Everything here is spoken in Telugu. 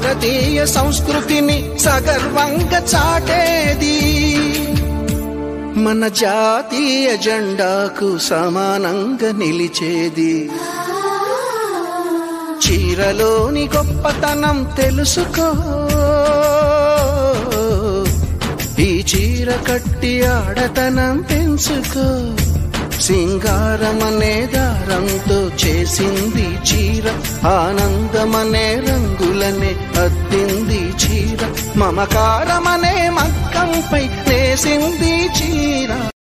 భారతీయ సంస్కృతిని సగర్వంగా చాటేది మన జాతీయ జెండాకు సమానంగా నిలిచేది చీరలోని గొప్పతనం తెలుసుకో ఈ చీర కట్టి ఆడతనం పెంచుకో సింగారమనే దారంతో చేసింది చీర ఆనందమనే రంగులనే అద్దింది చీర మమకారమనే మక్కంపై నేసింది చీర